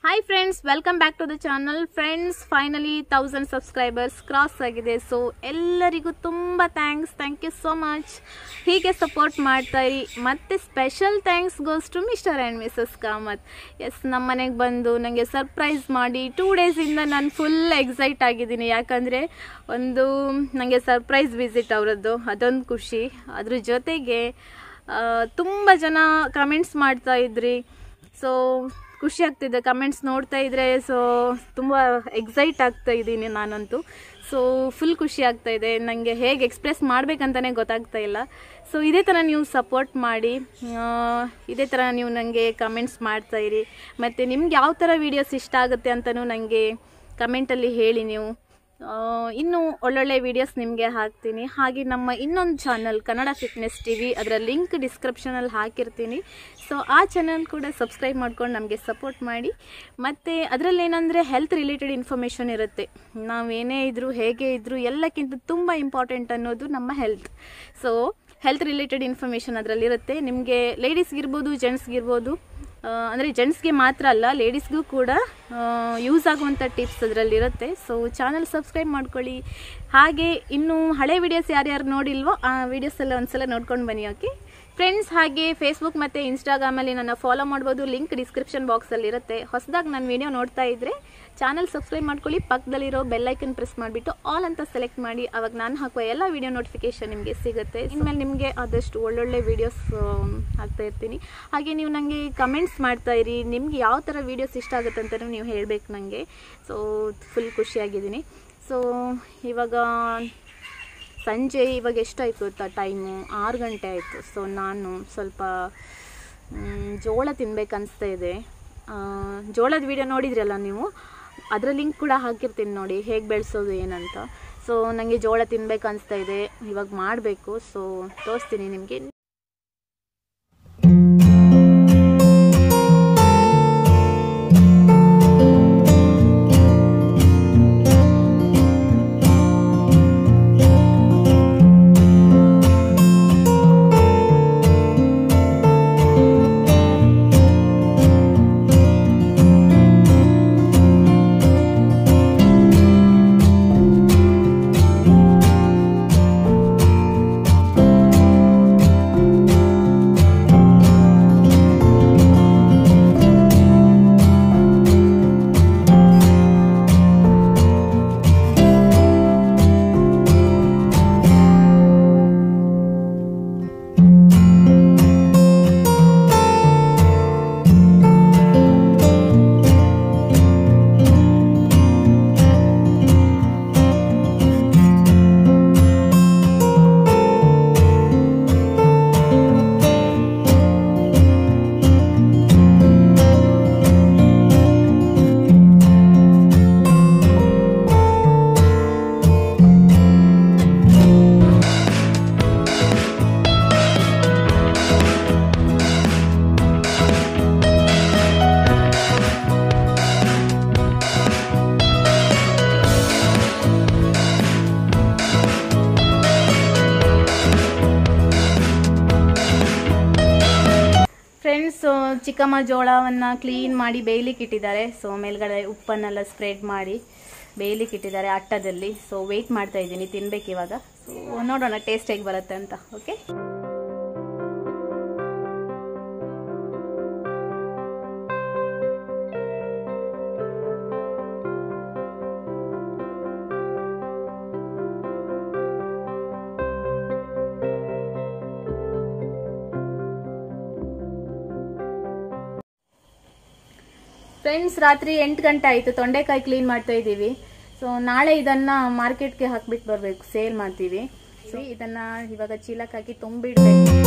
hi friends welcome back to the channel friends finally thousand subscribers cross ಆಗಿದೆ so ಎಲ್ಲರಿಗೂ ತುಂಬ thanks thank you so much ಹೀಗೆ support ಮಾಡ್ತಾ ಇರಿ ಮತ್ತು special thanks goes to mister and missus Kamath ಎಸ್ ನಮ್ಮ ಮನೆಗೆ ಬಂದು ನನಗೆ ಸರ್ಪ್ರೈಸ್ ಮಾಡಿ ಟೂ ಡೇಸಿಂದ ನಾನು ಫುಲ್ ಎಕ್ಸೈಟ್ ಆಗಿದ್ದೀನಿ ಯಾಕಂದರೆ ಒಂದು ನನಗೆ ಸರ್ಪ್ರೈಸ್ ವಿಸಿಟ್ ಅವರದ್ದು ಅದೊಂದು ಖುಷಿ ಅದ್ರ ಜೊತೆಗೆ ತುಂಬ ಜನ ಕಮೆಂಟ್ಸ್ ಮಾಡ್ತಾ ಇದ್ರಿ ಸೊ ಖುಷಿ ಆಗ್ತಿದೆ ಕಮೆಂಟ್ಸ್ ನೋಡ್ತಾ ಇದ್ರೆ ಸೊ ತುಂಬ ಎಕ್ಸೈಟ್ ಆಗ್ತಾ ಇದ್ದೀನಿ ನಾನಂತೂ ಸೊ ಫುಲ್ ಖುಷಿ ಆಗ್ತಾ ಇದೆ ನನಗೆ ಹೇಗೆ ಎಕ್ಸ್ಪ್ರೆಸ್ ಮಾಡಬೇಕಂತಲೇ ಗೊತ್ತಾಗ್ತಾ ಇಲ್ಲ ಸೊ ಇದೇ ಥರ ನೀವು ಸಪೋರ್ಟ್ ಮಾಡಿ ಆ, ಇದೇ ಥರ ನೀವು ನನಗೆ ಕಮೆಂಟ್ಸ್ ಮಾಡ್ತಾ ಇರಿ ಮತ್ತು ನಿಮ್ಗೆ ಯಾವ ಥರ ವೀಡಿಯೋಸ್ ಇಷ್ಟ ಆಗುತ್ತೆ ಅಂತಲೂ ನನಗೆ ಕಮೆಂಟಲ್ಲಿ ಹೇಳಿ ನೀವು ಆ, ಇನ್ನೂ ಒಳ್ಳೊಳ್ಳೆ ವೀಡಿಯೋಸ್ ನಿಮಗೆ ಹಾಕ್ತೀನಿ ಹಾಗೆ ನಮ್ಮ ಇನ್ನೊಂದು channel Kannada fitness T V ಅದರ ಲಿಂಕ್ ಡಿಸ್ಕ್ರಿಪ್ಷನಲ್ಲಿ ಹಾಕಿರ್ತೀನಿ ಸೊ ಆ ಚಾನಲ್ ಕೂಡ ಸಬ್ಸ್ಕ್ರೈಬ್ ಮಾಡ್ಕೊಂಡು ನಮಗೆ ಸಪೋರ್ಟ್ ಮಾಡಿ ಮತ್ತು ಅದರಲ್ಲಿ ಏನಂದರೆ ಹೆಲ್ತ್ ರಿಲೇಟೆಡ್ ಇನ್ಫಾರ್ಮೇಷನ್ ಇರುತ್ತೆ ನಾವೇನೇ ಇದ್ದರೂ ಹೇಗೆ ಇದ್ದರೂ ಎಲ್ಲಕ್ಕಿಂತ ತುಂಬ ಇಂಪಾರ್ಟೆಂಟ್ ಅನ್ನೋದು ನಮ್ಮ health so health related information ಅದರಲ್ಲಿರುತ್ತೆ ನಿಮಗೆ ಲೇಡೀಸ್ಗಿರ್ಬೋದು ಜೆಂಟ್ಸ್ಗಿರ್ಬೋದು ಅಂದರೆ ಜೆಂಟ್ಸ್ಗೆ ಮಾತ್ರ ಅಲ್ಲ ಲೇಡೀಸ್ಗೂ ಕೂಡ ಯೂಸ್ ಆಗುವಂಥ ಟಿಪ್ಸ್ ಅದರಲ್ಲಿರುತ್ತೆ ಸೊ ಚಾನಲ್ ಸಬ್ಸ್ಕ್ರೈಬ್ ಮಾಡ್ಕೊಳ್ಳಿ ಹಾಗೆ ಇನ್ನು ಹಳೆ ವಿಡಿಯೋಸ್ ಯಾರ್ಯಾರು ನೋಡಿಲ್ವೋ ಆ ವಿಡಿಯೋಸ್ ಎಲ್ಲ ಒಂದ್ಸಲ ನೋಡ್ಕೊಂಡು ಬನ್ನಿ ಓಕೆ ಫ್ರೆಂಡ್ಸ್ ಹಾಗೆ ಫೇಸ್ಬುಕ್ ಮತ್ತು ಇನ್ಸ್ಟಾಗ್ರಾಮಲ್ಲಿ ನನ್ನ ಫಾಲೋ ಮಾಡ್ಬೋದು ಲಿಂಕ್ ಡಿಸ್ಕ್ರಿಪ್ಷನ್ ಬಾಕ್ಸಲ್ಲಿ ಇರುತ್ತೆ ಹೊಸದಾಗಿ ನಾನು ವಿಡಿಯೋ ನೋಡ್ತಾ ಇದ್ದರೆ ಚಾನಲ್ ಸಬ್ಸ್ಕ್ರೈಬ್ ಮಾಡ್ಕೊಳ್ಳಿ ಪಕ್ಕದಲ್ಲಿರೋ ಬೆಲ್ಲೈಕನ್ ಪ್ರೆಸ್ ಮಾಡಿಬಿಟ್ಟು ಆಲ್ ಅಂತ ಸೆಲೆಕ್ಟ್ ಮಾಡಿ ಅವಾಗ ನಾನು ಹಾಕುವ ಎಲ್ಲ ವಿಡಿಯೋ ನೋಟಿಫಿಕೇಶನ್ ನಿಮಗೆ ಸಿಗುತ್ತೆ ಇನ್ಮೇಲೆ ನಿಮಗೆ ಆದಷ್ಟು ಒಳ್ಳೊಳ್ಳೆ ವೀಡಿಯೋಸ್ ಹಾಕ್ತಾ ಇರ್ತೀನಿ ಹಾಗೆ ನೀವು ನನಗೆ ಕಮೆಂಟ್ಸ್ ಮಾಡ್ತಾ ಇರಿ ನಿಮ್ಗೆ ಯಾವ ಥರ ವೀಡಿಯೋಸ್ ಇಷ್ಟ ಆಗುತ್ತೆ ಅಂತಲೂ ನೀವು ಹೇಳಬೇಕು ನನಗೆ ಸೊ ಫುಲ್ ಖುಷಿಯಾಗಿದ್ದೀನಿ ಸೊ ಇವಾಗ ಸಂಜೆ ಇವಾಗ ಎಷ್ಟಾಯಿತು ಗೊತ್ತಾ ಟೈಮು ಆರು ಗಂಟೆ ಆಯಿತು ಸೊ ನಾನು ಸ್ವಲ್ಪ ಮ್, ಜೋಳ ತಿನ್ಬೇಕು ಅನಿಸ್ತಾ ಇದೆ ಆ, ಜೋಳದ ವಿಡಿಯೋ ನೋಡಿದ್ರಲ್ಲ ನೀವು ಅದರ ಲಿಂಕ್ ಕೂಡ ಹಾಕಿರ್ತೀನಿ ನೋಡಿ ಹೇಗೆ ಬೆಳೆಸೋದು ಏನಂತ ಸೊ ನನಗೆ ಜೋಳ ತಿನ್ಬೇಕು ಅನಿಸ್ತಾ ಇದೆ ಇವಾಗ ಮಾಡಬೇಕು ಸೊ ತೋರಿಸ್ತೀನಿ ನಿಮಗೆ ಫ್ರೆಂಡ್ಸ್ ಚಿಕ್ಕಮ್ಮ ಜೋಳವನ್ನು ಕ್ಲೀನ್ ಮಾಡಿ ಬೇಯ್ಲಿಕ್ಕೆ ಇಟ್ಟಿದ್ದಾರೆ ಸೊ ಮೇಲ್ಗಡೆ ಉಪ್ಪನ್ನೆಲ್ಲ ಸ್ಪ್ರೆಡ್ ಮಾಡಿ ಬೇಯ್ಲಿಕ್ಕೆ ಇಟ್ಟಿದ್ದಾರೆ ಅಟ್ಟದಲ್ಲಿ ಸೊ ವೆಯ್ಟ್ ಮಾಡ್ತಾ ಇದ್ದೀನಿ ತಿನ್ಬೇಕು ಇವಾಗ ಸೊ ನೋಡೋಣ ಟೇಸ್ಟ್ ಹೇಗೆ ಬರುತ್ತೆ ಅಂತ ಓಕೆ ಫ್ರೆಂಡ್ಸ್ ರಾತ್ರಿ ಎಂಟು ಗಂಟೆ ಆಯಿತು ತೊಂಡೆಕಾಯಿ ಕ್ಲೀನ್ ಮಾಡ್ತಾ ಇದ್ದೀವಿ ಸೊ ನಾಳೆ ಇದನ್ನ ಮಾರ್ಕೆಟ್ಗೆ ಹಾಕ್ಬಿಟ್ಟು ಬರಬೇಕು ಸೇಲ್ ಮಾಡ್ತೀವಿ ಸೊ ಇದನ್ನ ಇವಾಗ ಚೀಲಕ್ಕೆ ಹಾಕಿ ತುಂಬಿಡ್ಬೇಕು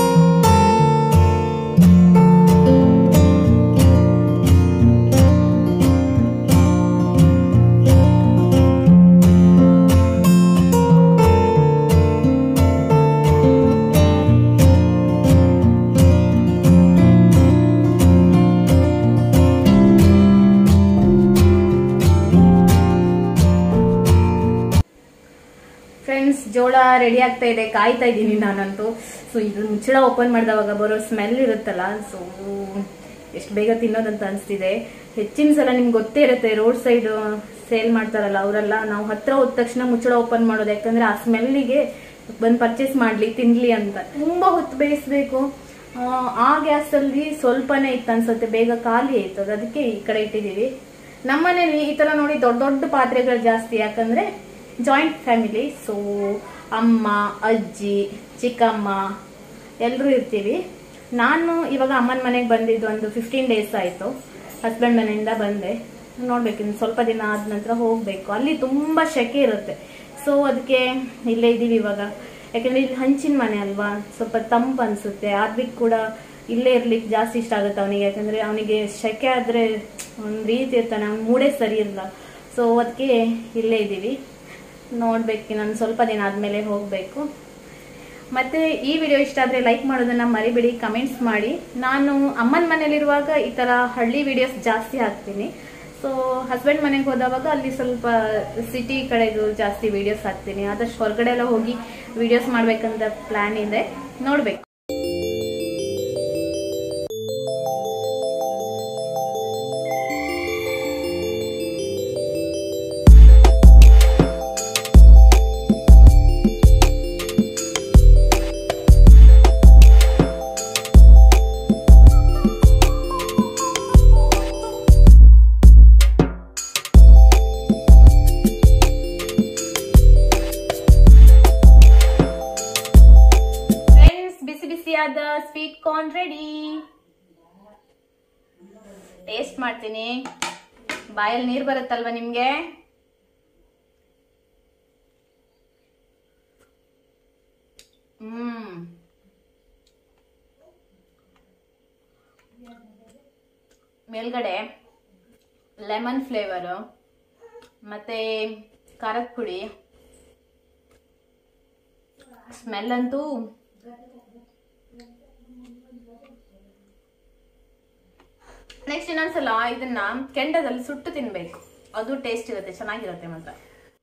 ಫ್ರೆಂಡ್ಸ್ ಜೋಳ ರೆಡಿ ಆಗ್ತಾ ಇದೆ ಕಾಯ್ತಾ ಇದ್ದೀನಿ ನಾನಂತೂ ಸೊ ಇದು ಮುಚ್ಚಳ ಓಪನ್ ಮಾಡಿದವಾಗ ಬರೋ ಸ್ಮೆಲ್ ಇರುತ್ತಲ್ಲ ಸೊ ಎಷ್ಟು ಬೇಗ ತಿನ್ನೋದಂತ ಅನಿಸ್ತಿದೆ ಹೆಚ್ಚಿನ ಸಲ ನಿಮ್ಗೆ ಗೊತ್ತೇ ಇರುತ್ತೆ ರೋಡ್ ಸೈಡ್ ಸೇಲ್ ಮಾಡ್ತಾರಲ್ಲ ಅವರೆಲ್ಲ ನಾವು ಹತ್ರ ಹೋದ ತಕ್ಷಣ ಮುಚ್ಚಳ ಓಪನ್ ಮಾಡೋದು ಯಾಕಂದ್ರೆ ಆ ಸ್ಮೆಲ್ಲಿಗೆ ಬಂದು ಪರ್ಚೇಸ್ ಮಾಡ್ಲಿ ತಿನ್ಲಿ ಅಂತ ತುಂಬಾ ಹೊತ್ತು ಬೇಯಿಸ್ಬೇಕು ಆ, ಆ ಗ್ಯಾಸ್ ಅಲ್ಲಿ ಸ್ವಲ್ಪನೇ ಇತ್ತು ಅನ್ಸುತ್ತೆ ಬೇಗ ಖಾಲಿ ಆಯ್ತು ಅದು ಅದಕ್ಕೆ ಈ ಕಡೆ ಇಟ್ಟಿದೀವಿ ನಮ್ಮನೇಲಿ ಈ ತರ ನೋಡಿ ದೊಡ್ಡ ದೊಡ್ಡ ಪಾತ್ರೆಗಳು ಜಾಸ್ತಿ ಯಾಕಂದ್ರೆ ಜಾಯಿಂಟ್ ಫ್ಯಾಮಿಲಿ ಸೊ ಅಮ್ಮ ಅಜ್ಜಿ ಚಿಕ್ಕಮ್ಮ ಎಲ್ಲರೂ ಇರ್ತೀವಿ ನಾನು ಇವಾಗ ಅಮ್ಮನ ಮನೆಗೆ ಬಂದಿದ್ದು ಒಂದು ಫಿಫ್ಟೀನ್ ಡೇಸ್ ಆಯ್ತು ಹಸ್ಬೆಂಡ್ ಮನೆಯಿಂದ ಬಂದೆ ನೋಡ್ಬೇಕು ಇನ್ನು ಸ್ವಲ್ಪ ದಿನ ಆದ ನಂತರ ಹೋಗ್ಬೇಕು ಅಲ್ಲಿ ತುಂಬಾ ಶೆಕೆ ಇರುತ್ತೆ ಸೊ ಅದಕ್ಕೆ ಇಲ್ಲೇ ಇದೀವಿ ಇವಾಗ ಯಾಕಂದ್ರೆ ಇಲ್ಲಿ ಹಂಚಿನ ಮನೆ ಅಲ್ವಾ ಸ್ವಲ್ಪ ತಂಪು ಅನ್ಸುತ್ತೆ ಆದ್ವಿಕ್ ಕೂಡ ಇಲ್ಲೇ ಇರ್ಲಿಕ್ಕೆ ಜಾಸ್ತಿ ಇಷ್ಟ ಆಗುತ್ತೆ ಅವನಿಗೆ ಯಾಕಂದ್ರೆ ಅವನಿಗೆ ಶೆಕೆ ಆದ್ರೆ ಒಂದ್ ರೀತಿ ಇರ್ತಾನೆ ಅವ್ನ ಮೂಡೇ ಸರಿ ಇರಲ್ಲ ಸೊ ಅದಕ್ಕೆ ಇಲ್ಲೇ ಇದೀವಿ ನೋಡ್ಬೇಕು ನಾನು ಸ್ವಲ್ಪ ದಿನ ಆದ್ಮೇಲೆ ಹೋಗ್ಬೇಕು ಮತ್ತೆ ಈ ವಿಡಿಯೋ ಇಷ್ಟ ಆದ್ರೆ ಲೈಕ್ ಮಾಡೋದನ್ನ ಮರಿಬೇಡಿ ಕಮೆಂಟ್ಸ್ ಮಾಡಿ ನಾನು ಅಮ್ಮನ ಮನೇಲಿರುವಾಗ ಈ ತರ ಹಳ್ಳಿ ವಿಡಿಯೋಸ್ ಜಾಸ್ತಿ ಹಾಕ್ತೀನಿ ಸೊ ಹಸ್ಬೆಂಡ್ ಮನೆಗೆ ಹೋದವಾಗ ಅಲ್ಲಿ ಸ್ವಲ್ಪ ಸಿಟಿ ಕಡೆದು ಜಾಸ್ತಿ ವಿಡಿಯೋಸ್ ಹಾಕ್ತೀನಿ ಆದಷ್ಟು ಹೊರಗಡೆ ಎಲ್ಲ ಹೋಗಿ ವಿಡಿಯೋಸ್ ಮಾಡ್ಬೇಕಂತ ಪ್ಲಾನ್ ಇದೆ ನೋಡ್ಬೇಕು ಫ್ರೆಂಡ್ಸ್ ಬಿಸಿ ಬಿಸಿಯಾದ ಸ್ವೀಟ್ ಕಾರ್ನ್ ರೆಡಿ ಟೇಸ್ಟ್ ಮಾಡ್ತೀನಿ ಬಾಯಲ್ಲಿ ನೀರು ಬರುತ್ತಲ್ವಾ ನಿಮ್ಗೆ ಹ್ಮ್ ಮೇಲ್ಗಡೆ ಲೆಮನ್ ಫ್ಲೇವರು ಮತ್ತೆ ಖಾರದ ಪುಡಿ ಸ್ಮೆಲ್ ಅಂತೂ ನೆಕ್ಸ್ಟ್ ಇನ್ನೊಂದ್ಸಲ ಇದನ್ನ ಕೆಂಡದಲ್ಲಿ ಸುಟ್ಟು ತಿನ್ಬೇಕು ಅದು ಟೇಸ್ಟ್ ಇರುತ್ತೆ ಚೆನ್ನಾಗಿರುತ್ತೆ ಮಾತ್ರ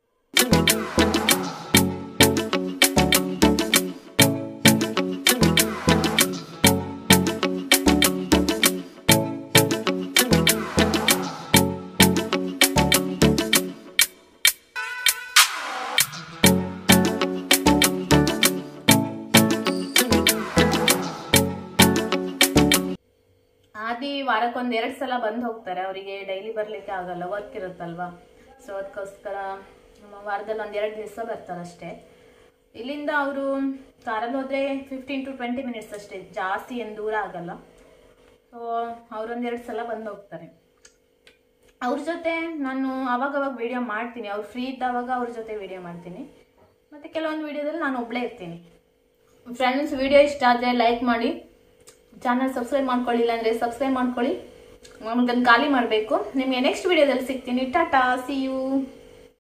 ಆದಿ ವಾರಕ್ಕೊಂದ್ ಎರಡ್ ಸಲ ಬಂದ್ ಹೋಗ್ತಾರೆ ಅವರಿಗೆ ಡೈಲಿ ಬರ್ಲಿಕ್ಕೆ ಆಗಲ್ಲ ವರ್ಕ್ ಇರುತ್ತಲ್ವಾ ಸೊ ಅದಕ್ಕೋಸ್ಕರ ವಾರದಲ್ಲಿ ಒಂದ್ ಎರಡ್ ದಿವಸ ಬರ್ತಾರೆ ಅಷ್ಟೇ ಇಲ್ಲಿಂದ ಅವರು ಕಾರಲ್ಲಿ ಹೋದ್ರೆ ಫಿಫ್ಟೀನ್ ಟು ಟ್ವೆಂಟಿ ಮಿನಿಟ್ಸ್ ಅಷ್ಟೇ ಜಾಸ್ತಿ ಏನು ದೂರ ಆಗಲ್ಲ ಸೊ ಅವ್ರೊಂದ್ ಎರಡ್ ಸಲ ಬಂದು ಹೋಗ್ತಾರೆ ಅವ್ರ ಜೊತೆ ನಾನು ಅವಾಗ ಅವಾಗ ವಿಡಿಯೋ ಮಾಡ್ತೀನಿ ಅವ್ರು ಫ್ರೀ ಇದ್ದಾವಾಗ ಅವ್ರ ಜೊತೆ ವಿಡಿಯೋ ಮಾಡ್ತೀನಿ ಮತ್ತೆ ಕೆಲವೊಂದು ವಿಡಿಯೋದಲ್ಲಿ ನಾನು ಒಬ್ಳೇ ಇರ್ತೀನಿ ಫ್ರೆಂಡ್ಸ್ ವಿಡಿಯೋ ಇಷ್ಟ ಆದರೆ ಲೈಕ್ ಮಾಡಿ ಚಾನಲ್ ಸಬ್ಸ್ಕ್ರೈಬ್ ಮಾಡ್ಕೊಳ್ಳಿಲ್ಲ ಅಂದರೆ ಸಬ್ಸ್ಕ್ರೈಬ್ ಮಾಡ್ಕೊಳ್ಳಿ ನಮ್ಗನ್ನು ಖಾಲಿ ಮಾಡಬೇಕು ನಿಮಗೆ ನೆಕ್ಸ್ಟ್ ವಿಡಿಯೋದಲ್ಲಿ ಸಿಗ್ತೀನಿ ಟಾಟಾ ಸಿ ಯು